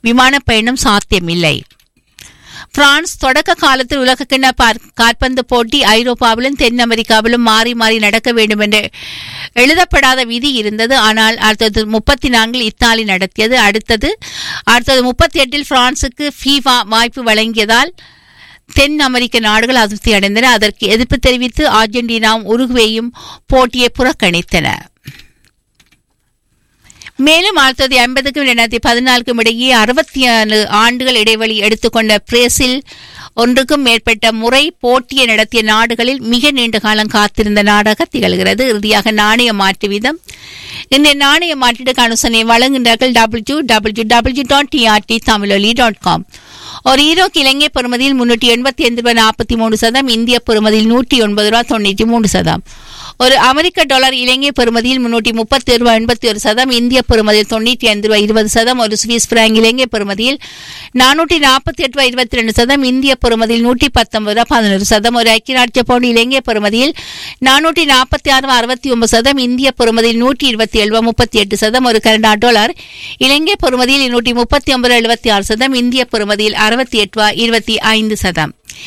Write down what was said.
விமான பயணம் சாத்தியமில்லை பிரான்ஸ் தொடக்க காலத்தில் உலகக்கிண்ண பார்- காற்பந்து போட்டி ஐரோப்பாவிலும் தென் அமெரிக்காவிலும் மாறி மாறி நடக்க வேண்டும் என்று எழுதப்படாத விதி இருந்தது ஆனால் அடுத்தது முப்பத்தி நான்கில் இத்தாலி நடத்தியது அடுத்தது அடுத்தது முப்பத்தி எட்டில் பிரான்சுக்கு ஃபீஃபா வாய்ப்பு வழங்கியதால் தென் அமெரிக்க நாடுகள் அதிருப்தி அடைந்தன அதற்கு எதிர்ப்பு தெரிவித்து அர்ஜென்டினாவும் உருகுவேயும் போட்டியை புறக்கணித்தன மேலும் ஆயிரத்தி தொள்ளாயிரத்தி ஐம்பதுக்கும் இரண்டாயிரத்தி பதினாலுக்கும் இடையே அறுபத்தி ஏழு ஆண்டுகள் இடைவெளி எடுத்துக்கொண்ட பிரேசில் ஒன்றுக்கும் மேற்பட்ட முறை போட்டியை நடத்திய நாடுகளில் மிக நீண்ட காலம் காத்திருந்த நாடாக திகழ்கிறது இறுதியாக நாணய மாற்று வீதம் இன்றைய நாணய மாற்றீட்டுக்கு அனுசரணை வழங்குகின்றார்கள் W W W dot TRT Tamiloli dot com ஒரு ஈரோக்கு இலங்கை பெறுமதியில் முன்னூற்றி எண்பத்தி ஐந்து ரூபாய் நாற்பத்தி மூணு சதம் இந்திய பெறுமதியில் நூற்றி ஒன்பது ரூபாய் தொண்ணூற்றி மூணு சதம் ஒரு அமெரிக்க டாலர் இலங்கை பெறுமதியில் முன்னூற்றி முப்பத்தி ரூபாய் எண்பத்தி ஒரு சதம் இந்திய பெறுமதியில் தொண்ணூற்றி ஐந்து ரூபாய் இருபது சதம் ஒரு சுவிஸ் பிராங்க் இலங்கை பெறுமதியில் நானூற்றி நாற்பத்தி எட்டு ரூபாய் இருபத்தி ரெண்டு சதம் இந்திய பெறுமதியில் நூற்றி பத்தொன்பது ரூபாய் பதினொரு சதம் ஒரு ஐக்கிய ராட்சிய பவுண்ட் இலங்கை பெறுமதியில் நானூற்றி நாற்பத்தி ஆறு ரூபாய் அறுபத்தி ஒன்பது சதம் இந்திய பெறுமதியில் நூற்றி இருபத்தி ஏழு ரூபாய் முப்பத்தி எட்டு சதம் ஒரு கனடா டாலர் இலங்கை பெறுமதியில் நூற்றி முப்பத்தி ஒன்பது எழுபத்தி ஆறு சதம் இந்திய பெறுமதியில் அறுபத்தி எட்டு ரூபாய் இருபத்தி ஐந்து சதம்